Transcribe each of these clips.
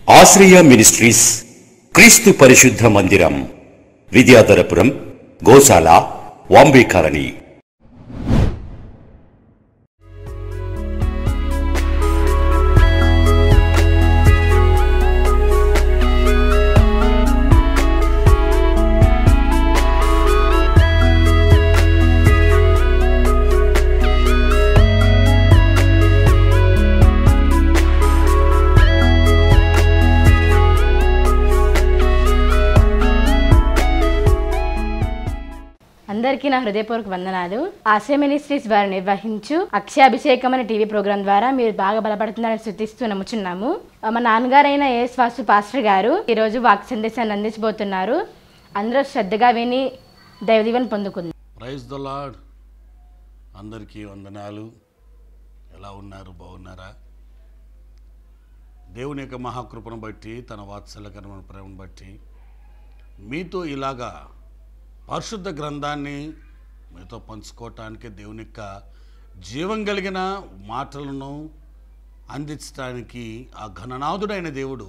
ఆశ్రయ మినిస్ట్రీస్ క్రీస్తు పరిశుద్ధ మందిరం విద్యాధరపురం గోశాల వాంబేకారణి అందరికీ నా హృదయపూర్వక వందనాలు ఆశయ మినిస్ట్రీస్ వారు నిర్వహించు అక్షయాభిషేకం అనే టీవీ ప్రోగ్రాం ద్వారా మీరు బాగా బలపడుతున్నారని శృతిస్తూ నమ్ముచున్నాము మా నాన్నగారైన ఏ వాసు పాస్టర్ గారు ఈరోజు వాక్ సందేశాన్ని అందించబోతున్నారు అందరూ శ్రద్ధగా విని దైవదీవెన పొందుకుంది ప్రైజ్ ద లాడ్ అందరికీ వందనాలు ఎలా ఉన్నారు బాగున్నారా దేవుని యొక్క మహాకృపను బట్టి తన వాత్సల్యకరమైన ప్రేమను బట్టి మీతో ఇలాగా పరిశుద్ధ గ్రంథాన్ని మీతో పంచుకోవటానికి దేవుని యొక్క జీవం కలిగిన మాటలను అందించడానికి ఆ ఘననాథుడైన దేవుడు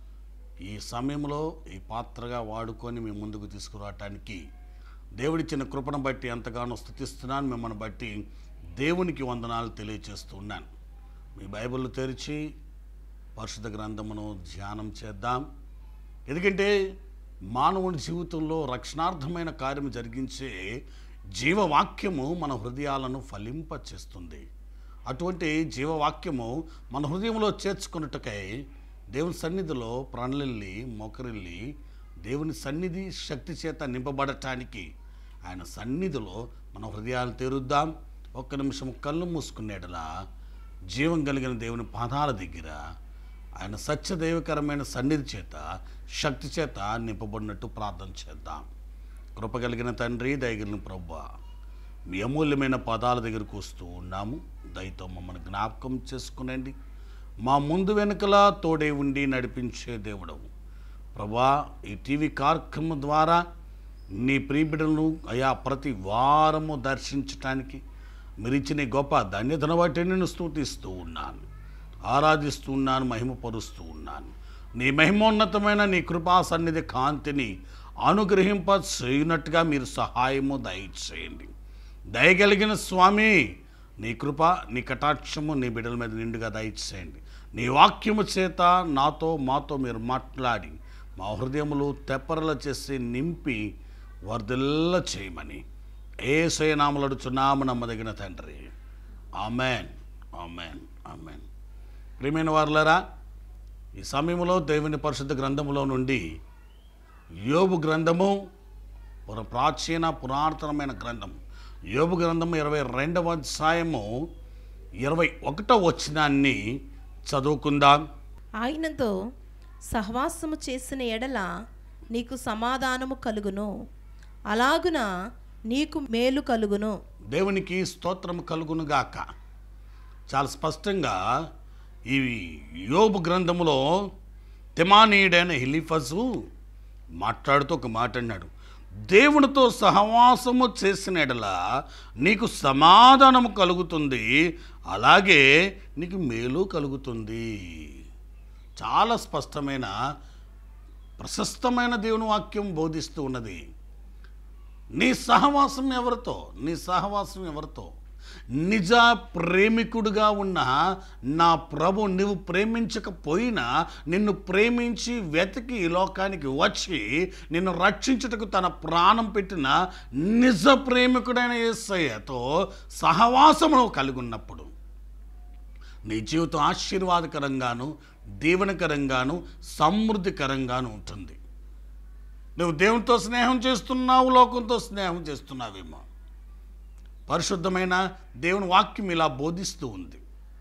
ఈ సమయంలో ఈ పాత్రగా వాడుకొని మీ ముందుకు తీసుకురావటానికి దేవుడిచ్చిన కృపను బట్టి ఎంతగానో స్థుతిస్తున్నాను మిమ్మల్ని బట్టి దేవునికి వందనాలు తెలియచేస్తూ ఉన్నాను మీ బైబిల్ తెరిచి పరిశుద్ధ గ్రంథమును ధ్యానం చేద్దాం ఎందుకంటే మానవుని జీవితంలో రక్షణార్థమైన కార్యం జరిగించే జీవవాక్యము మన హృదయాలను ఫలింపచేస్తుంది అటువంటి జీవవాక్యము మన హృదయంలో చేర్చుకున్నట్టుకై దేవుని సన్నిధిలో ప్రాణలిల్లి మోకరిల్లి దేవుని సన్నిధి శక్తి చేత నింపబడటానికి ఆయన సన్నిధిలో మన హృదయాలు తెరుద్దాం ఒక్క నిమిషం కళ్ళు మూసుకునేటలా జీవం కలిగిన దేవుని పాదాల దగ్గర ఆయన సత్యదైవకరమైన సన్నిధి చేత శక్తి చేత నింపబడినట్టు ప్రార్థన చేద్దాం కృప కలిగిన తండ్రి దయగలిగిన ప్రభు మీ అమూల్యమైన పదాల దగ్గరకు వస్తూ ఉన్నాము దయతో మమ్మల్ని జ్ఞాపకం చేసుకునండి మా ముందు వెనుకల తోడే ఉండి నడిపించే దేవుడవు ప్రభా ఈ టీవీ కార్యక్రమం ద్వారా నీ ప్రియబిడలను అయా ప్రతి వారము దర్శించటానికి మీరు ఇచ్చిన ఈ గొప్ప ధన్యతను బట్టి నేను స్తుతిస్తూ ఉన్నాను ఆరాధిస్తూ ఉన్నాను మహిమపరుస్తూ ఉన్నాను నీ మహిమోన్నతమైన నీ కృపా సన్నిధి కాంతిని అనుగ్రహింప చేయనట్టుగా మీరు సహాయము దయచేయండి దయగలిగిన స్వామి నీ కృప నీ కటాక్షము నీ బిడ్డల మీద నిండుగా దయచేయండి నీ వాక్యము చేత నాతో మాతో మీరు మాట్లాడి మా హృదయములు తెప్పరల చేసి నింపి వర్ధిల్ల చేయమని ఏ సయనామలడుచున్నాము నమ్మదగిన తండ్రి ఆమెన్ ఆమెన్ ఆమెన్ ప్రియమైన వారులరా ఈ సమయంలో దేవుని పరిశుద్ధ గ్రంథములో నుండి యోబు గ్రంథము పుర ప్రాచీన పురాతనమైన గ్రంథం యోబు గ్రంథము ఇరవై రెండవ అధ్యాయము ఇరవై ఒకటో వచనాన్ని చదువుకుందాం ఆయనతో సహవాసము చేసిన ఎడల నీకు సమాధానము కలుగును అలాగున నీకు మేలు కలుగును దేవునికి స్తోత్రం కలుగునుగాక చాలా స్పష్టంగా ఈ యోబు గ్రంథములో తెమానీయుడైన హిలిఫజు మాట్లాడుతూ ఒక మాట అన్నాడు దేవునితో సహవాసము చేసిన ఎడల నీకు సమాధానము కలుగుతుంది అలాగే నీకు మేలు కలుగుతుంది చాలా స్పష్టమైన ప్రశస్తమైన దేవుని వాక్యం బోధిస్తూ ఉన్నది నీ సహవాసం ఎవరితో నీ సహవాసం ఎవరితో నిజ ప్రేమికుడుగా ఉన్న నా ప్రభు నువ్వు ప్రేమించకపోయినా నిన్ను ప్రేమించి వెతికి ఈ లోకానికి వచ్చి నిన్ను రక్షించుటకు తన ప్రాణం పెట్టిన నిజ ప్రేమికుడైన యేసయ్యతో సహవాసమును కలిగి ఉన్నప్పుడు నీ జీవితం ఆశీర్వాదకరంగాను దీవెనకరంగాను సమృద్ధికరంగాను ఉంటుంది నువ్వు దేవునితో స్నేహం చేస్తున్నావు లోకంతో స్నేహం చేస్తున్నావేమో పరిశుద్ధమైన దేవుని వాక్యం ఇలా బోధిస్తూ ఉంది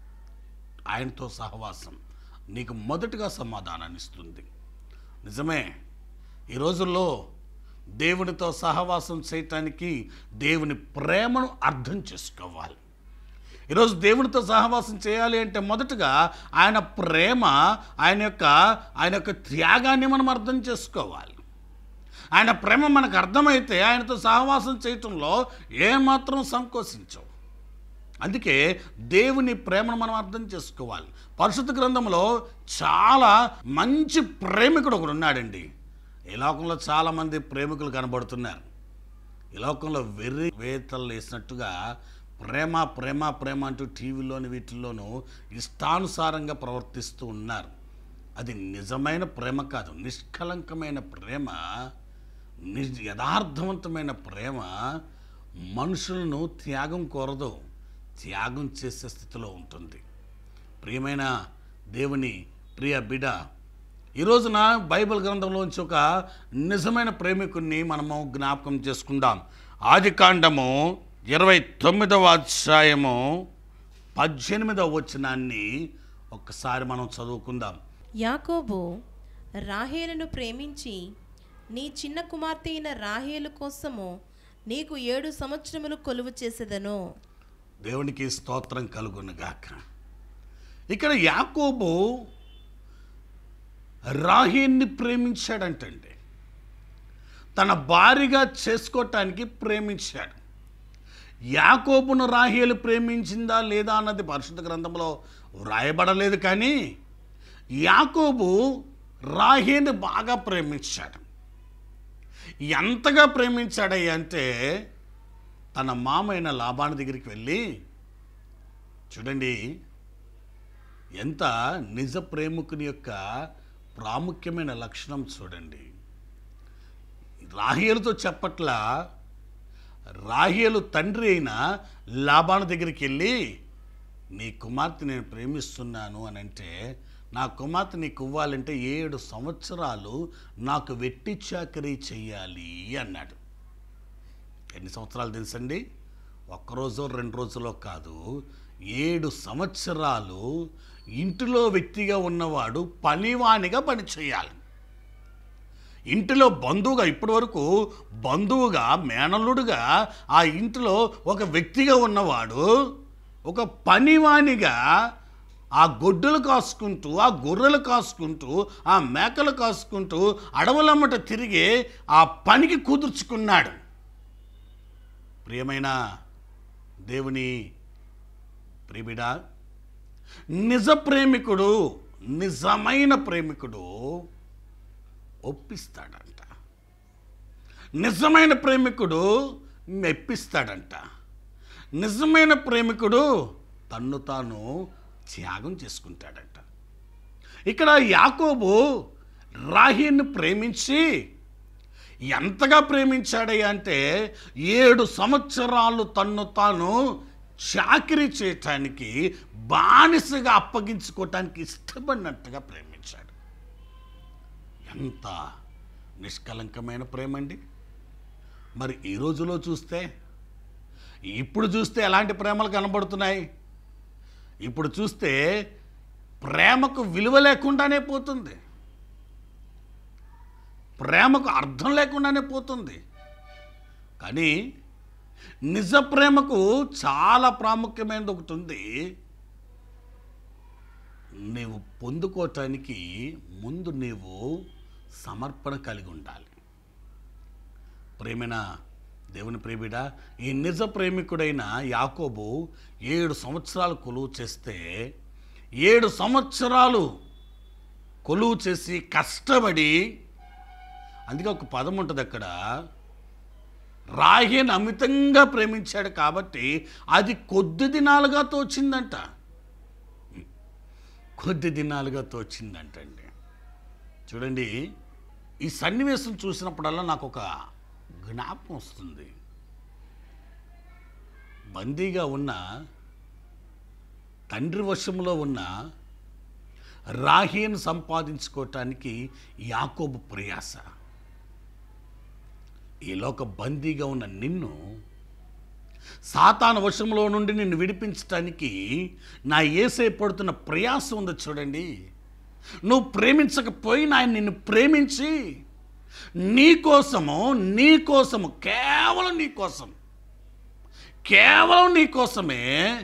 ఆయనతో సహవాసం నీకు మొదటగా సమాధానాన్ని ఇస్తుంది నిజమే ఈ రోజుల్లో దేవునితో సహవాసం చేయటానికి దేవుని ప్రేమను అర్థం చేసుకోవాలి ఈరోజు దేవునితో సహవాసం చేయాలి అంటే మొదటగా ఆయన ప్రేమ ఆయన యొక్క ఆయన యొక్క త్యాగాన్ని మనం అర్థం చేసుకోవాలి ఆయన ప్రేమ మనకు అర్థమైతే ఆయనతో సహవాసం చేయటంలో ఏమాత్రం సంకోచించవు అందుకే దేవుని ప్రేమను మనం అర్థం చేసుకోవాలి పరిశుద్ధ గ్రంథంలో చాలా మంచి ప్రేమికుడు ఒకడు ఉన్నాడండి ఈ లోకంలో చాలామంది ప్రేమికులు కనబడుతున్నారు ఈ లోకంలో వెర్రి వేతలు వేసినట్టుగా ప్రేమ ప్రేమ ప్రేమ అంటూ టీవీలోని వీటిల్లోనూ ఇష్టానుసారంగా ప్రవర్తిస్తూ ఉన్నారు అది నిజమైన ప్రేమ కాదు నిష్కలంకమైన ప్రేమ నిజ యథార్థవంతమైన ప్రేమ మనుషులను త్యాగం కోరదు త్యాగం చేసే స్థితిలో ఉంటుంది ప్రియమైన దేవుని ప్రియ బిడ ఈ రోజున బైబిల్ గ్రంథంలోంచి ఒక నిజమైన ప్రేమికుణ్ణి మనము జ్ఞాపకం చేసుకుందాం ఆది కాండము ఇరవై తొమ్మిదవ అధ్యాయము పద్దెనిమిదవ వచనాన్ని ఒక్కసారి మనం చదువుకుందాం యాకోబు రాహేలును ప్రేమించి నీ చిన్న కుమార్తె అయిన రాహేలు కోసము నీకు ఏడు సంవత్సరములు కొలువు చేసేదను దేవునికి స్తోత్రం కలుగునుగాక ఇక్కడ యాకోబు రాహేన్ని ప్రేమించాడంటండి తన భార్యగా చేసుకోవటానికి ప్రేమించాడు యాకోబును రాహేలు ప్రేమించిందా లేదా అన్నది పరిశుద్ధ గ్రంథంలో వ్రాయబడలేదు కానీ యాకోబు రాహేని బాగా ప్రేమించాడు ఎంతగా ప్రేమించాడయ్య అంటే తన మామైన లాభాని దగ్గరికి వెళ్ళి చూడండి ఎంత నిజ ప్రేమికుని యొక్క ప్రాముఖ్యమైన లక్షణం చూడండి రాహేలుతో చెప్పట్లా రాహేలు తండ్రి అయిన లాభాను దగ్గరికి వెళ్ళి నీ కుమార్తె నేను ప్రేమిస్తున్నాను అని అంటే నా కుమార్తె నీకు ఇవ్వాలంటే ఏడు సంవత్సరాలు నాకు వెట్టి చాకరీ చెయ్యాలి అన్నాడు ఎన్ని సంవత్సరాలు తెలుసండి ఒక్కరోజు రెండు రోజులో కాదు ఏడు సంవత్సరాలు ఇంటిలో వ్యక్తిగా ఉన్నవాడు పనివానిగా పని చేయాలి ఇంటిలో బంధువుగా ఇప్పటి వరకు బంధువుగా మేనల్లుడుగా ఆ ఇంటిలో ఒక వ్యక్తిగా ఉన్నవాడు ఒక పనివానిగా ఆ గొడ్డలు కాసుకుంటూ ఆ గొర్రెలు కాసుకుంటూ ఆ మేకలు కాసుకుంటూ అడవులమ్మట తిరిగి ఆ పనికి కుదుర్చుకున్నాడు ప్రియమైన దేవుని ప్రియబిడా నిజ ప్రేమికుడు నిజమైన ప్రేమికుడు ఒప్పిస్తాడంట నిజమైన ప్రేమికుడు మెప్పిస్తాడంట నిజమైన ప్రేమికుడు తన్ను తాను త్యాగం చేసుకుంటాడంట ఇక్కడ యాకోబు రాహిని ప్రేమించి ఎంతగా ప్రేమించాడయ్యా అంటే ఏడు సంవత్సరాలు తన్ను తాను చాకరీ చేయటానికి బానిసగా అప్పగించుకోవటానికి ఇష్టపడినట్టుగా ప్రేమించాడు ఎంత నిష్కలంకమైన ప్రేమ అండి మరి ఈ రోజులో చూస్తే ఇప్పుడు చూస్తే ఎలాంటి ప్రేమలు కనబడుతున్నాయి ఇప్పుడు చూస్తే ప్రేమకు విలువ లేకుండానే పోతుంది ప్రేమకు అర్థం లేకుండానే పోతుంది కానీ నిజ ప్రేమకు చాలా ప్రాముఖ్యమైనది ఒకటి ఉంది నీవు పొందుకోవటానికి ముందు నీవు సమర్పణ కలిగి ఉండాలి ప్రేమైన దేవుని ప్రేమిడ ఈ నిజ ప్రేమికుడైన యాకోబు ఏడు సంవత్సరాలు కొలువు చేస్తే ఏడు సంవత్సరాలు కొలువు చేసి కష్టపడి అందుకే ఒక పదం ఉంటుంది అక్కడ రాహిని అమితంగా ప్రేమించాడు కాబట్టి అది కొద్ది దినాలుగా తోచిందంట కొద్ది దినాలుగా తోచిందంటండి చూడండి ఈ సన్నివేశం చూసినప్పుడల్లా నాకు ఒక జ్ఞాపకం వస్తుంది బందీగా ఉన్న తండ్రి వశంలో ఉన్న రాహీను సంపాదించుకోవటానికి యాకోబు ప్రయాస ఈ లోక బందీగా ఉన్న నిన్ను సాతాను వశంలో నుండి నిన్ను విడిపించటానికి నా ఏసే పడుతున్న ప్రయాసం ఉంది చూడండి నువ్వు ప్రేమించకపోయినా ఆయన నిన్ను ప్రేమించి నీ కోసము నీ కోసము కేవలం నీ కోసం కేవలం నీ కోసమే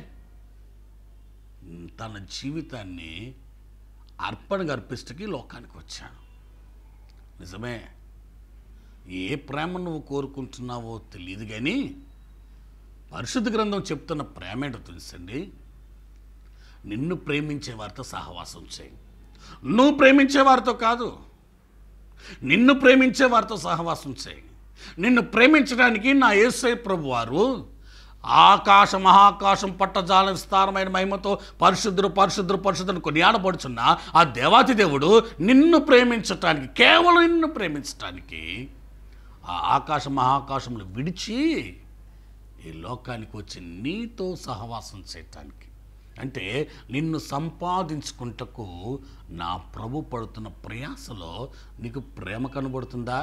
తన జీవితాన్ని అర్పణగా అర్పిస్తకి లోకానికి వచ్చాను నిజమే ఏ ప్రేమ నువ్వు కోరుకుంటున్నావో తెలియదు కానీ పరిశుద్ధ గ్రంథం చెప్తున్న ప్రేమ ఏంటో తెలుసండి నిన్ను ప్రేమించే వారితో సహవాసం చేయి నువ్వు ప్రేమించే వారితో కాదు నిన్ను ప్రేమించే వారితో సహవాసం చేయి నిన్ను ప్రేమించడానికి నా యేసై ప్రభు వారు ఆకాశ మహాకాశం పట్టజాల విస్తారమైన మహిమతో పరిశుద్ధుడు పరిశుద్ధుడు పరిశుద్ధుడు కొనియాడబడుచున్న ఆ దేవాతి దేవుడు నిన్ను ప్రేమించటానికి కేవలం నిన్ను ప్రేమించటానికి ఆ ఆకాశ మహాకాశములు విడిచి ఈ లోకానికి వచ్చి నీతో సహవాసం చేయటానికి అంటే నిన్ను సంపాదించుకుంటకు నా ప్రభు పడుతున్న ప్రయాసలో నీకు ప్రేమ కనబడుతుందా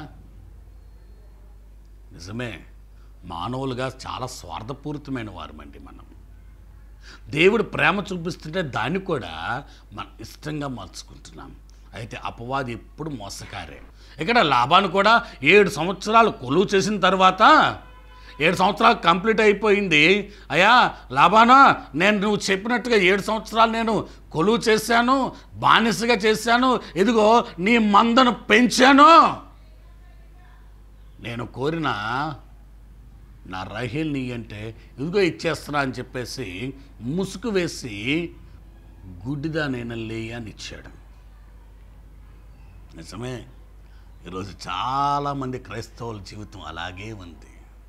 నిజమే మానవులుగా చాలా స్వార్థపూరితమైన వారమండి మనం దేవుడు ప్రేమ చూపిస్తుంటే దాన్ని కూడా మనం ఇష్టంగా మార్చుకుంటున్నాం అయితే అపవాది ఎప్పుడు మోసకారే ఇక్కడ లాభాన్ని కూడా ఏడు సంవత్సరాలు కొలువు చేసిన తర్వాత ఏడు సంవత్సరాలు కంప్లీట్ అయిపోయింది అయ్యా లాభానా నేను నువ్వు చెప్పినట్టుగా ఏడు సంవత్సరాలు నేను కొలువు చేశాను బానిసగా చేశాను ఇదిగో నీ మందను పెంచాను నేను కోరిన నా రహీల్ నీ అంటే ఇదిగో ఇచ్చేస్తున్నా అని చెప్పేసి ముసుగు వేసి గుడ్డిదా నేను అని ఇచ్చాడు నిజమే ఈరోజు చాలామంది క్రైస్తవుల జీవితం అలాగే ఉంది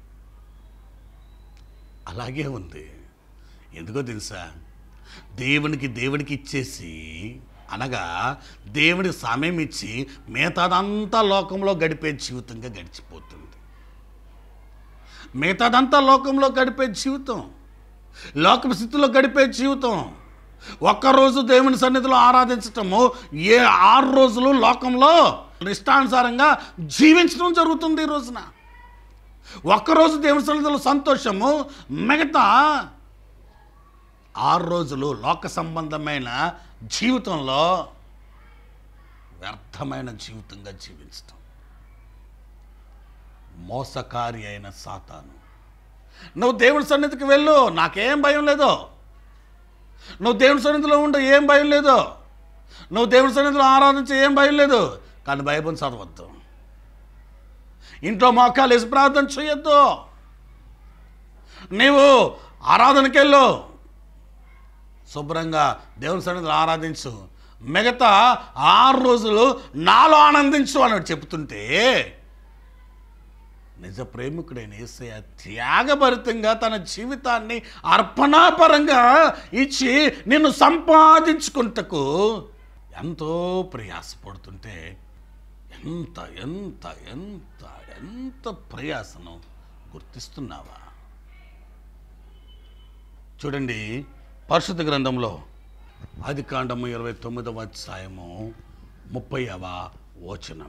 అలాగే ఉంది ఎందుకో తెలుసా దేవునికి దేవునికి ఇచ్చేసి అనగా దేవునికి సమయం ఇచ్చి మిగతాదంతా లోకంలో గడిపే జీవితంగా గడిచిపోతుంది మిగతాదంతా లోకంలో గడిపే జీవితం లోక స్థితిలో గడిపే జీవితం ఒక్కరోజు దేవుని సన్నిధిలో ఆరాధించటము ఏ ఆరు రోజులు లోకంలో ఇష్టానుసారంగా జీవించడం జరుగుతుంది ఈ రోజున ఒక్కరోజు దేవుని సన్నిధిలో సంతోషము మిగతా ఆరు రోజులు లోక సంబంధమైన జీవితంలో వ్యర్థమైన జీవితంగా జీవించటం మోసకారి అయిన సాతాను నువ్వు దేవుని సన్నిధికి వెళ్ళు నాకేం భయం లేదు నువ్వు దేవుని సన్నిధిలో ఉండు ఏం భయం లేదు నువ్వు దేవుని సన్నిధిలో ఆరాధించే ఏం భయం లేదు కానీ బైబుల్ చదవద్దు ఇంట్లో మోకాలు వేసి ప్రార్థన చేయొద్దు నీవు ఆరాధనకి వెళ్ళు శుభ్రంగా దేవుని సన్నిధిలో ఆరాధించు మిగతా ఆరు రోజులు నాలో ఆనందించు అని చెప్తుంటే నిజ ప్రేమికుడైన ఏసయ్య త్యాగభరితంగా తన జీవితాన్ని అర్పణాపరంగా ఇచ్చి నిన్ను సంపాదించుకుంటకు ఎంతో ప్రయాసపడుతుంటే ఎంత ఎంత ఎంత ఎంత ప్రయాసను గుర్తిస్తున్నావా చూడండి పరిశుద్ధ గ్రంథంలో ఆదికాండము ఇరవై తొమ్మిదవ అధ్యాయము ముప్పైవ వచనం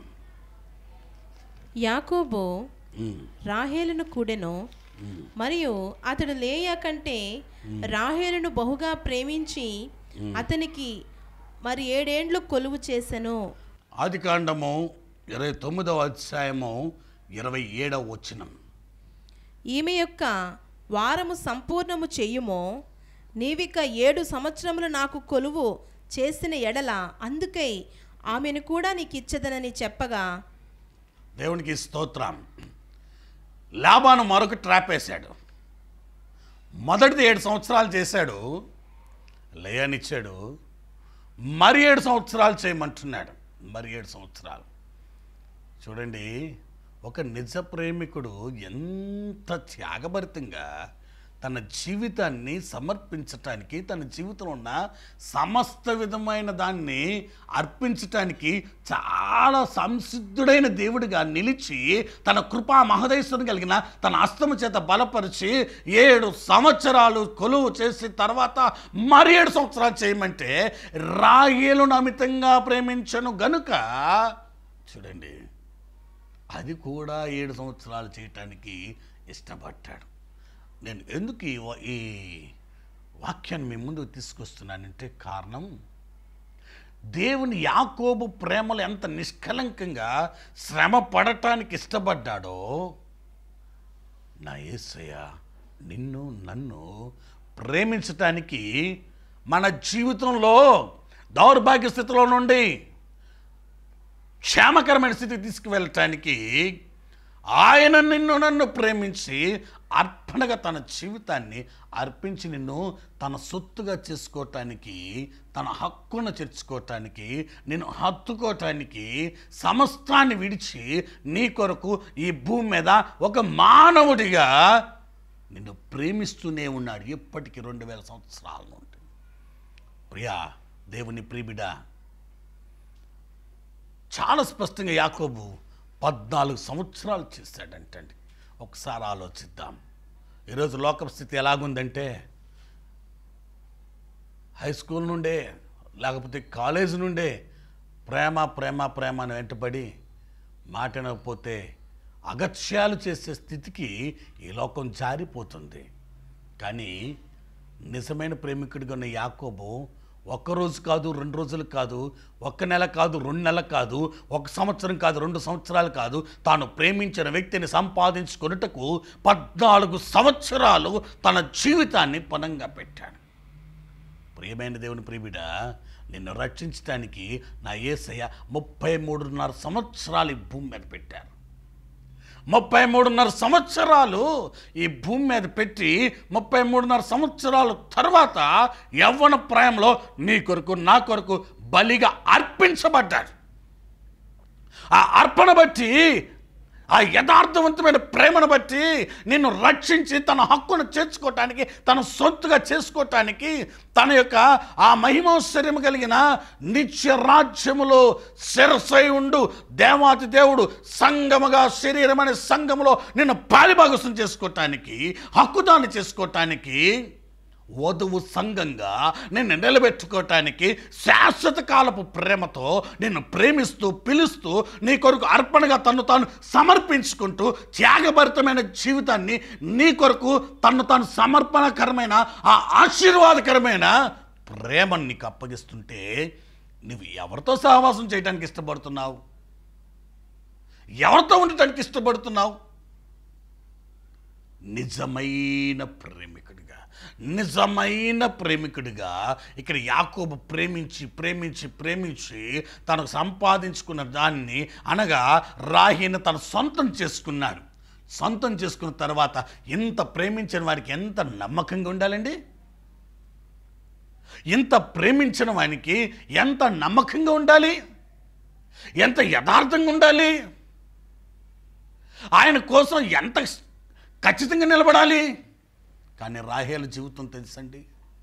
యాకోబు ఉమ్, రాహేలును కూడెను మరియు అతడు లేయా కంటే రాహేలును బహుగా ప్రేమించి అతనికి మరి ఏడేండ్లు కొలువు చేసెను ఆదికాండము ఇరవై తొమ్మిదవ అధ్యాయము ఇరవై ఏడవ వచనం ఈమె యొక్క వారము సంపూర్ణము చెయ్యుమో నీవిక ఏడు సంవత్సరములు నాకు కొలువు చేసిన ఎడల అందుకై ఆమెను కూడా నీకు ఇచ్చదనని చెప్పగా దేవునికి స్తోత్రం లాభాను మరొక ట్రాప్ వేశాడు మొదటిది ఏడు సంవత్సరాలు చేశాడు లయానిచ్చాడు మరి ఏడు సంవత్సరాలు చేయమంటున్నాడు మరి ఏడు సంవత్సరాలు చూడండి ఒక నిజ ప్రేమికుడు ఎంత త్యాగభరితంగా తన జీవితాన్ని సమర్పించటానికి తన జీవితంలో ఉన్న సమస్త విధమైన దాన్ని అర్పించటానికి చాలా సంసిద్ధుడైన దేవుడిగా నిలిచి తన కృపా మహదేశ్వరం కలిగిన తన అస్తము చేత బలపరిచి ఏడు సంవత్సరాలు కొలువు చేసిన తర్వాత మరి ఏడు సంవత్సరాలు చేయమంటే రాయేలును అమితంగా ప్రేమించను గనుక చూడండి అది కూడా ఏడు సంవత్సరాలు చేయటానికి ఇష్టపడ్డాడు నేను ఎందుకు ఈ వా- ఈ వాక్యాన్ని మీ ముందు తీసుకొస్తున్నానంటే కారణం దేవుని యాకోబు ప్రేమలు ఎంత నిష్కలంకంగా శ్రమ పడటానికి ఇష్టపడ్డాడో నా యేసయ్య నిన్ను నన్ను ప్రేమించటానికి మన జీవితంలో దౌర్భాగ్య స్థితిలో నుండి క్షేమకరమైన స్థితికి తీసుకువెళ్ళటానికి ఆయన నిన్ను నన్ను ప్రేమించి అర్పణగా తన జీవితాన్ని అర్పించి నిన్ను తన సొత్తుగా చేసుకోవటానికి తన హక్కును చేర్చుకోవటానికి నేను హత్తుకోవటానికి సమస్తాన్ని విడిచి నీ కొరకు ఈ భూమి మీద ఒక మానవుడిగా నిన్ను ప్రేమిస్తూనే ఉన్నాడు ఎప్పటికీ రెండు వేల సంవత్సరాల నుండి ప్రియా దేవుని ప్రియబిడ చాలా స్పష్టంగా యాకోబు పద్నాలుగు సంవత్సరాలు చేశాడంటండి ఒకసారి ఆలోచిద్దాం ఈరోజు లోక స్థితి ఎలాగుందంటే హై స్కూల్ నుండే లేకపోతే కాలేజ్ నుండే ప్రేమ ప్రేమ ప్రేమ అని వెంటబడి మాటినకపోతే అగత్యాలు చేసే స్థితికి ఈ లోకం జారిపోతుంది కానీ నిజమైన ప్రేమికుడిగా ఉన్న యాకోబు ఒక్క రోజు కాదు రెండు రోజులు కాదు ఒక్క నెల కాదు రెండు నెలలు కాదు ఒక సంవత్సరం కాదు రెండు సంవత్సరాలు కాదు తాను ప్రేమించిన వ్యక్తిని సంపాదించుకొనుటకు పద్నాలుగు సంవత్సరాలు తన జీవితాన్ని పనంగా పెట్టాడు ప్రియమైన దేవుని ప్రియబిడ నిన్ను రక్షించడానికి నా ఏసయ్య ముప్పై మూడున్నర సంవత్సరాలు ఈ భూమి మీద పెట్టారు ముప్పై మూడున్నర సంవత్సరాలు ఈ భూమి మీద పెట్టి ముప్పై మూడున్నర సంవత్సరాల తర్వాత యవ్వన ప్రాయంలో నీ కొరకు నా కొరకు బలిగా అర్పించబడ్డాడు ఆ అర్పణ బట్టి ఆ యథార్థవంతమైన ప్రేమను బట్టి నిన్ను రక్షించి తన హక్కును చేర్చుకోవటానికి తన సొంతుగా చేసుకోవటానికి తన యొక్క ఆ మహిమౌశ్వర్యము కలిగిన నిత్య రాజ్యములో శిరసై ఉండు దేవాతి దేవుడు సంగముగా శరీరం అనే సంఘములో నిన్ను పాలిభాగస్వం చేసుకోవటానికి హక్కుదాన్ని చేసుకోవటానికి వధువు సంఘంగా నిన్ను నిలబెట్టుకోవటానికి శాశ్వత కాలపు ప్రేమతో నిన్ను ప్రేమిస్తూ పిలుస్తూ నీ కొరకు అర్పణగా తను తాను సమర్పించుకుంటూ త్యాగభరితమైన జీవితాన్ని నీ కొరకు తను తాను సమర్పణకరమైన ఆ ఆశీర్వాదకరమైన ప్రేమను నీకు అప్పగిస్తుంటే నువ్వు ఎవరితో సహవాసం చేయడానికి ఇష్టపడుతున్నావు ఎవరితో ఉండటానికి ఇష్టపడుతున్నావు నిజమైన ప్రేమికుడిగా నిజమైన ప్రేమికుడిగా ఇక్కడ యాకోబు ప్రేమించి ప్రేమించి ప్రేమించి తనకు సంపాదించుకున్న దాన్ని అనగా రాహిని తన సొంతం చేసుకున్నాడు సొంతం చేసుకున్న తర్వాత ఇంత ప్రేమించిన వారికి ఎంత నమ్మకంగా ఉండాలండి ఇంత ప్రేమించిన వానికి ఎంత నమ్మకంగా ఉండాలి ఎంత యథార్థంగా ఉండాలి ఆయన కోసం ఎంత ఖచ్చితంగా నిలబడాలి కానీ రాహేల జీవితం తెలుసండి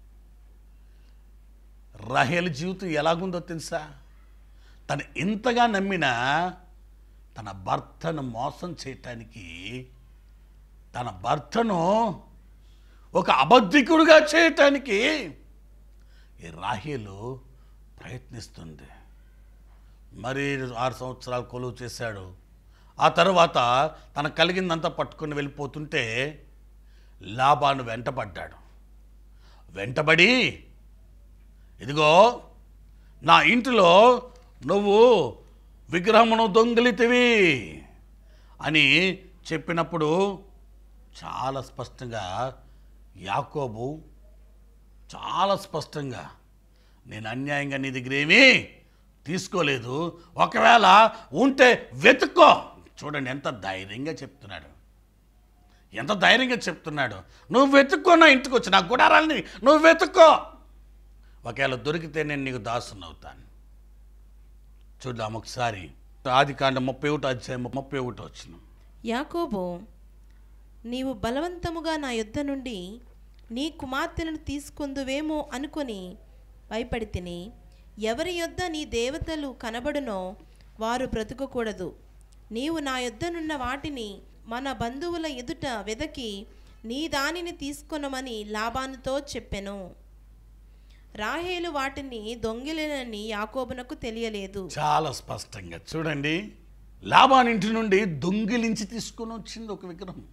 రాహేల జీవితం ఎలాగుందో తెలుసా తను ఇంతగా నమ్మిన తన భర్తను మోసం చేయటానికి తన భర్తను ఒక అబద్ధికుడుగా చేయటానికి ఈ రాహేలు ప్రయత్నిస్తుంది మరి ఆరు సంవత్సరాలు కొలువు చేశాడు ఆ తర్వాత తనకు కలిగిందంతా పట్టుకొని వెళ్ళిపోతుంటే లాభాను వెంటబడ్డాడు వెంటబడి ఇదిగో నా ఇంటిలో నువ్వు విగ్రహమును దొంగిలితివి అని చెప్పినప్పుడు చాలా స్పష్టంగా యాకోబు చాలా స్పష్టంగా నేను అన్యాయంగా నీ దగ్గర ఏమీ తీసుకోలేదు ఒకవేళ ఉంటే వెతుక్కో చూడండి ఎంత ధైర్యంగా చెప్తున్నాడు ఎంత ధైర్యంగా చెప్తున్నాడు నువ్వు వెతుక్కో నా ఇంటికి వచ్చి నా గుడారాలని నువ్వు వెతుక్కో ఒకవేళ దొరికితే నేను నీకు దాసుని అవుతాను చూద్దాం ఒకసారి ఆది కాండ ముప్పై ఒకటి అధ్యాయం ముప్పై ఒకటి వచ్చిన యాకోబు నీవు బలవంతముగా నా యుద్ధ నుండి నీ కుమార్తెలను తీసుకుందువేమో అనుకొని భయపడి తిని ఎవరి యొద్ద నీ దేవతలు కనబడునో వారు బ్రతుకకూడదు నీవు నా యొద్దనున్న వాటిని మన బంధువుల ఎదుట వెదకి నీ దానిని తీసుకొనమని లాభానుతో చెప్పెను రాహేలు వాటిని దొంగిలినని యాకోబునకు తెలియలేదు చాలా స్పష్టంగా చూడండి లాభాన్ ఇంటి నుండి దొంగిలించి తీసుకొని వచ్చింది ఒక విగ్రహం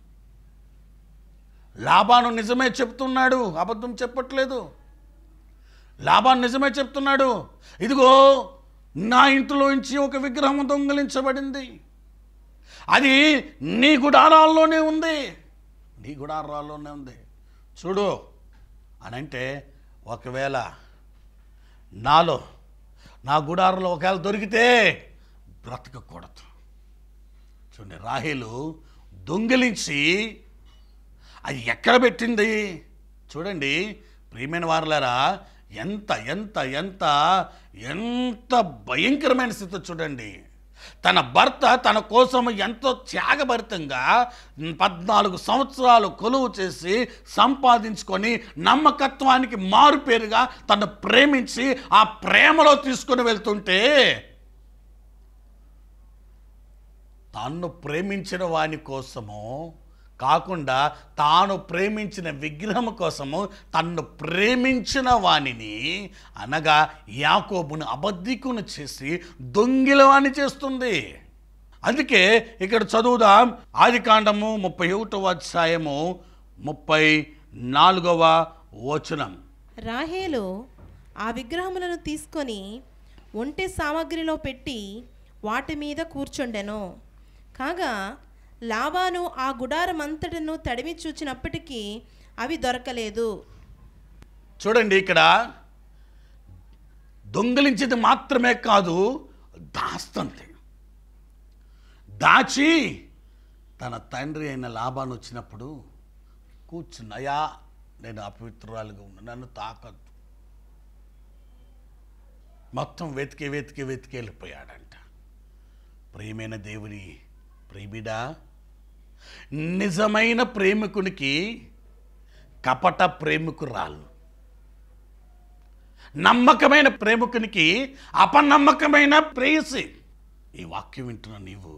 లాభాను నిజమే చెప్తున్నాడు అబద్ధం చెప్పట్లేదు లాభాన్ని నిజమే చెప్తున్నాడు ఇదిగో నా ఇంటిలోంచి ఒక విగ్రహం దొంగిలించబడింది అది నీ గుడారాల్లోనే ఉంది నీ గుడారాల్లోనే ఉంది చూడు అని అంటే ఒకవేళ నాలో నా గుడారంలో ఒకవేళ దొరికితే బ్రతకకూడదు చూడండి రాహేలు దొంగిలించి అది ఎక్కడ పెట్టింది చూడండి ప్రియమైన వారులారా ఎంత ఎంత ఎంత ఎంత భయంకరమైన స్థితి చూడండి తన భర్త తన కోసం ఎంతో త్యాగభరితంగా పద్నాలుగు సంవత్సరాలు కొలువు చేసి సంపాదించుకొని నమ్మకత్వానికి మారుపేరుగా తను ప్రేమించి ఆ ప్రేమలో తీసుకుని వెళ్తుంటే తాను ప్రేమించిన వాని కోసము కాకుండా తాను ప్రేమించిన విగ్రహం కోసము తన్ను ప్రేమించిన వానిని అనగా యాకోబును అబద్ధికును చేసి దొంగిలవాణి చేస్తుంది అందుకే ఇక్కడ చదువుదాం ఆది కాండము ముప్పై ఒకటవ అధ్యాయము ముప్పై నాలుగవ వచనం రాహేలు ఆ విగ్రహములను తీసుకొని ఒంటె సామగ్రిలో పెట్టి వాటి మీద కూర్చుండెను కాగా లాబాను ఆ గుడారమంతటను తడిమి చూచినప్పటికీ అవి దొరకలేదు చూడండి ఇక్కడ దొంగిలించేది మాత్రమే కాదు దాస్తంతే దాచి తన తండ్రి అయిన లాభాన్ని వచ్చినప్పుడు కూర్చున్నయా నేను అపవిత్రురాలుగా ఉన్నా నన్ను తాకద్దు మొత్తం వెతికి వెతికి వెతికి వెళ్ళిపోయాడంట ప్రియమైన దేవుని ప్రేమిడా నిజమైన ప్రేమికునికి కపట ప్రేమికురాలు నమ్మకమైన ప్రేమికునికి అపనమ్మకమైన ప్రేయసి ఈ వాక్యం వింటున్న నీవు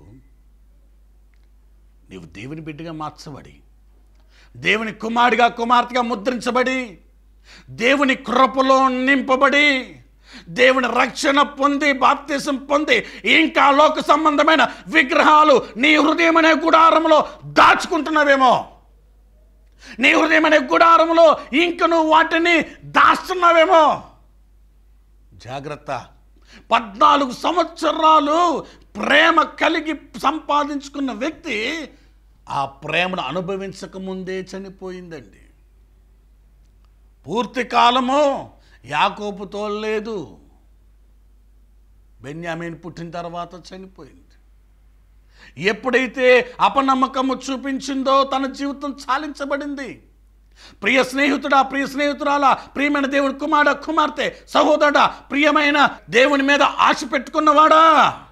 నీవు దేవుని బిడ్డగా మార్చబడి దేవుని కుమారుడిగా కుమార్తెగా ముద్రించబడి దేవుని కృపలో నింపబడి దేవుని రక్షణ పొంది బాప్తీసం పొంది ఇంకా లోక సంబంధమైన విగ్రహాలు నీ హృదయం అనే గుడారంలో దాచుకుంటున్నావేమో నీ హృదయం అనే గుడారంలో ఇంక నువ్వు వాటిని దాస్తున్నావేమో జాగ్రత్త పద్నాలుగు సంవత్సరాలు ప్రేమ కలిగి సంపాదించుకున్న వ్యక్తి ఆ ప్రేమను అనుభవించక ముందే చనిపోయిందండి పూర్తి కాలము యాకోపుతో లేదు బెన్యామీన్ పుట్టిన తర్వాత చనిపోయింది ఎప్పుడైతే అపనమ్మకము చూపించిందో తన జీవితం చాలించబడింది ప్రియ స్నేహితుడా ప్రియ స్నేహితురాలా ప్రియమైన దేవుని కుమారుడ కుమార్తె సహోదరుడా ప్రియమైన దేవుని మీద ఆశ పెట్టుకున్నవాడా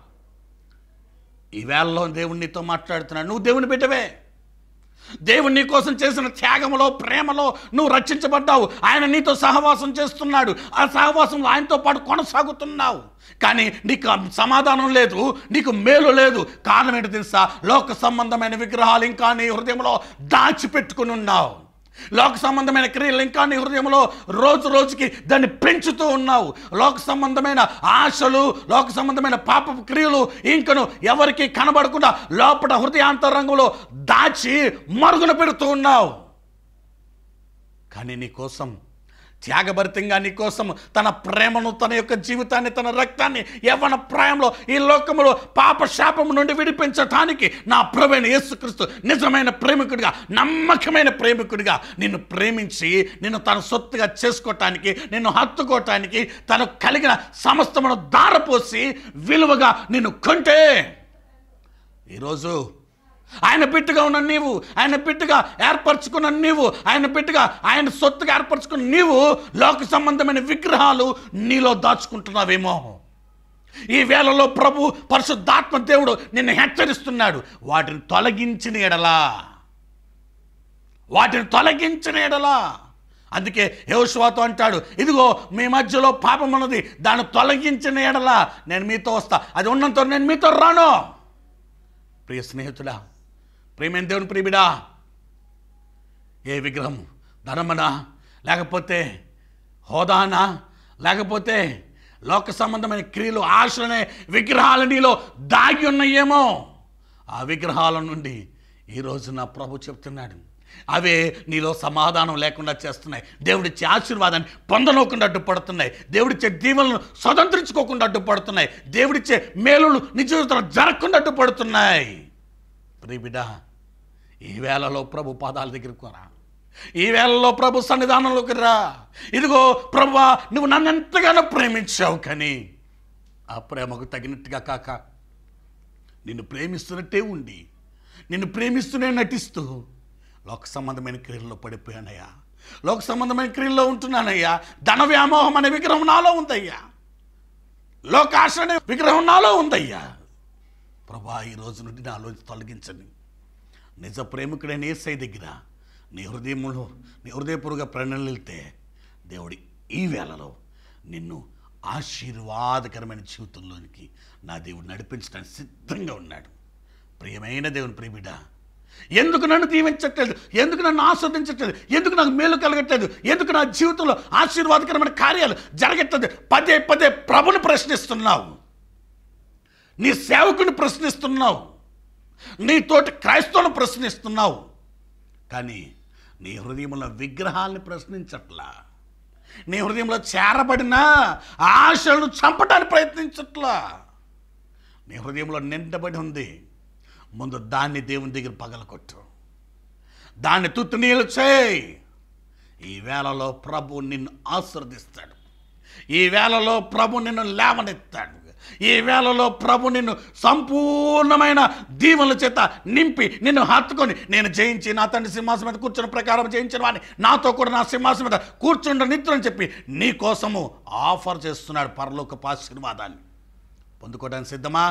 ఈ వేళలో దేవుడు నీతో మాట్లాడుతున్నాడు నువ్వు దేవుని బిడ్డవే దేవుడు నీ కోసం చేసిన త్యాగములో ప్రేమలో నువ్వు రక్షించబడ్డావు ఆయన నీతో సహవాసం చేస్తున్నాడు ఆ సహవాసంలో ఆయనతో పాటు కొనసాగుతున్నావు కానీ నీకు ఆ సమాధానం లేదు నీకు మేలు లేదు కారణం ఏంటో తెలుసా లోక సంబంధమైన విగ్రహాలు ఇంకా నీ హృదయంలో దాచిపెట్టుకుని ఉన్నావు లోక సంబంధమైన క్రియలు ఇంకా నీ హృదయంలో రోజు రోజుకి దాన్ని పెంచుతూ ఉన్నావు లోక సంబంధమైన ఆశలు లోక సంబంధమైన పాప క్రియలు ఇంకను ఎవరికి కనబడకుండా లోపల హృదయాంతరంగంలో దాచి మరుగున పెడుతూ ఉన్నావు కానీ నీ కోసం త్యాగభరితంగా నీ కోసం తన ప్రేమను తన యొక్క జీవితాన్ని తన రక్తాన్ని యవ్వన ప్రాయంలో ఈ లోకములో పాప శాపము నుండి విడిపించటానికి నా ప్రభువైన యేసుక్రీస్తు నిజమైన ప్రేమికుడిగా నమ్మకమైన ప్రేమికుడిగా నిన్ను ప్రేమించి నిన్ను తన సొత్తుగా చేసుకోవటానికి నిన్ను హత్తుకోవటానికి తను కలిగిన సమస్తమును దారపోసి విలువగా నిన్ను కొంటే ఈరోజు ఆయన బిడ్డగా ఉన్న నీవు ఆయన బిడ్డగా ఏర్పరచుకున్న నీవు ఆయన బిడ్డగా ఆయన సొత్తుగా ఏర్పరచుకున్న నీవు లోక సంబంధమైన విగ్రహాలు నీలో దాచుకుంటున్నావేమో ఈ వేళలో ప్రభు పరిశుద్ధాత్మ దేవుడు నిన్ను హెచ్చరిస్తున్నాడు వాటిని తొలగించిన ఎడలా వాటిని తొలగించిన ఎడలా అందుకే యోశువాతో అంటాడు ఇదిగో మీ మధ్యలో పాపం ఉన్నది దాన్ని తొలగించిన ఎడలా నేను మీతో వస్తా అది ఉన్నంత నేను మీతో రాను ప్రియ స్నేహితుడా ప్రియమైన దేవుని ప్రియబిడా ఏ విగ్రహం ధనమనా లేకపోతే హోదానా లేకపోతే లోక సంబంధమైన క్రియలు ఆశలనే విగ్రహాలు నీలో దాగి ఉన్నాయేమో ఆ విగ్రహాల నుండి ఈరోజు నా ప్రభు చెప్తున్నాడు అవే నీలో సమాధానం లేకుండా చేస్తున్నాయి దేవుడిచ్చే ఆశీర్వాదాన్ని పొందనోకుండా అడ్డుపడుతున్నాయి దేవుడిచ్చే దీవెనలను స్వతంత్రించుకోకుండా అడ్డుపడుతున్నాయి దేవుడిచ్చే మేలులు నీ జీవితంలో జరగకుండా అడ్డుపడుతున్నాయి ప్రియబిడ్డ ఈ వేళలో ప్రభు పాదాల దగ్గరికి రా ఈ వేళలో ప్రభు సన్నిధానంలోకి రా ఇదిగో ప్రభువా నువ్వు నన్ను ఎంతగానో ప్రేమించావు కానీ ఆ ప్రేమకు తగినట్టుగా కాక నిన్ను ప్రేమిస్తున్నట్టే ఉండి నిన్ను ప్రేమిస్తూనే నటిస్తూ లోక సంబంధమైన క్రియల్లో పడిపోయానయ్యా లోక సంబంధమైన క్రియల్లో ఉంటున్నానయ్యా ధన వ్యామోహం అనే విగ్రహం నాలో ఉందయ్యా లోకాశ అనే విగ్రహం నాలో ఉందయ్యా ప్రభా ఈ రోజు నుండి నాలోంచి తొలగించండి నిజ ప్రేమికుడైన ఏసై దగ్గర నీ హృదయంలో నీ హృదయపూర్వక ప్రణలితే దేవుడి ఈ వేళలో నిన్ను ఆశీర్వాదకరమైన జీవితంలోనికి నా దేవుడు నడిపించడానికి సిద్ధంగా ఉన్నాడు ప్రియమైన దేవుని ప్రియబిడ ఎందుకు నన్ను దీవించట్లేదు ఎందుకు నన్ను ఆస్వాదించట్లేదు ఎందుకు నాకు మేలు కలగట్లేదు ఎందుకు నా జీవితంలో ఆశీర్వాదకరమైన కార్యాలు జరగట్లేదు పదే పదే ప్రభుని ప్రశ్నిస్తున్నావు నీ సేవకుని ప్రశ్నిస్తున్నావు నీతోటి క్రైస్తవుని ప్రశ్నిస్తున్నావు కానీ నీ హృదయంలో విగ్రహాల్ని ప్రశ్నించట్లా నీ హృదయంలో చేరబడిన ఆశలను చంపడానికి ప్రయత్నించట్లా నీ హృదయంలో నిండబడి ఉంది ముందు దాన్ని దేవుని దగ్గర పగలకొట్టు దాన్ని తుత్తు నీళ్ళు చేయి ఈ వేళలో ప్రభు నిన్ను ఆశీర్వదిస్తాడు ఈ వేళలో ప్రభు నిన్ను లేవనెత్తాడు ఈ వేళలో ప్రభు నిన్ను సంపూర్ణమైన దీవెనల చేత నింపి నిన్ను హత్తుకొని నేను జయించి నా తండ్రి సింహాసం మీద కూర్చున్న ప్రకారం జయించిన వాడిని నాతో కూడా నా సింహాసం మీద కూర్చుండ నిత్యం అని చెప్పి నీ కోసము ఆఫర్ చేస్తున్నాడు పరలోక ఆశీర్వాదాన్ని పొందుకోవడానికి సిద్ధమా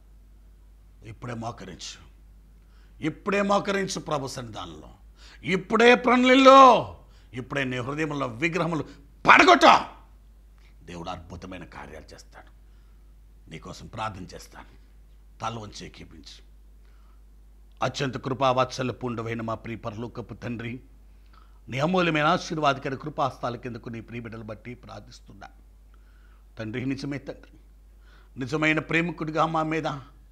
ఇప్పుడే మోకరించు ఇప్పుడే మోకరించు ప్రభు సన్నిధానంలో ఇప్పుడే ప్రణలిలో ఇప్పుడే నీ హృదయంలో విగ్రహములు పడగొట్ట దేవుడు అద్భుతమైన కార్యాలు చేస్తాడు నీకోసం ప్రార్థన చేస్తాను తల వంచి ఏకీపించు అత్యంత కృపా వాత్సల్య పూండవైన మా ప్రియ పరలోకపు తండ్రి నీ అమూల్యమైన ఆశీర్వాదకర కృపాస్తాల కిందకు నీ ప్రియ బిడ్డలు బట్టి ప్రార్థిస్తున్నా తండ్రి నిజమే తండ్రి నిజమైన ప్రేమికుడిగా మా మీద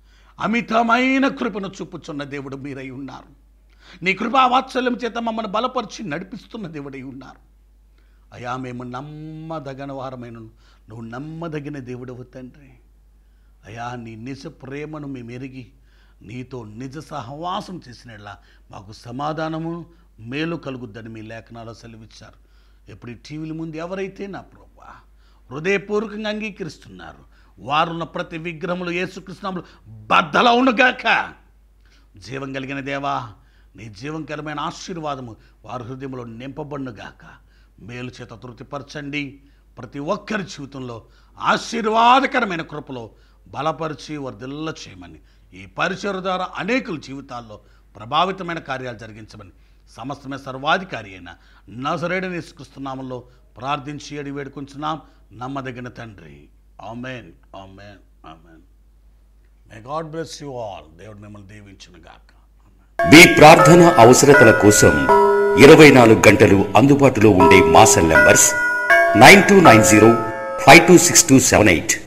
అమితమైన కృపను చూపుచున్న దేవుడు మీరై ఉన్నారు నీ కృపా వాత్సల్యం చేత మమ్మల్ని బలపరిచి నడిపిస్తున్న దేవుడై ఉన్నారు అయా మేము నమ్మదగిన వారమైన నువ్వు నమ్మదగిన దేవుడవు తండ్రి అయా నీ నిజ ప్రేమను మేము ఎరిగి నీతో నిజ సహవాసం చేసినట్లా మాకు సమాధానము మేలు కలుగుద్దని మీ లేఖనాల్లో సెలవిచ్చారు ఎప్పుడు ఈ టీవీల ముందు ఎవరైతే నా ప్రభా హృదయపూర్వకంగా అంగీకరిస్తున్నారు వారున్న ప్రతి విగ్రహములు యేసుకృష్ణములు బద్దలవునుగాక జీవం కలిగిన దేవా నీ జీవంకరమైన ఆశీర్వాదము వారి హృదయంలో నింపబడునుగాక మేలు చేత తృప్తిపరచండి ప్రతి ఒక్కరి జీవితంలో ఆశీర్వాదకరమైన కృపలో బలపరిచి వర్ధిల్ల చేయమని ఈ పరిచయ ద్వారా అనేకుల జీవితాల్లో ప్రభావితమైన కార్యాలు జరిగించమని సమస్తమే సర్వాధికారి అయిన నజరేడు నిసుకృస్తున్నామంలో ప్రార్థించి అడి వేడుకుంటున్నాం నమ్మదగిన తండ్రి amen amen amen may God bless you all దేవుడు మిమ్మల్ని దీవించును గాక మీ ప్రార్థన అవసరతల కోసం ఇరవై నాలుగు గంటలు అందుబాటులో ఉండే మా cell numbers nine two nine zero five two six two seven eight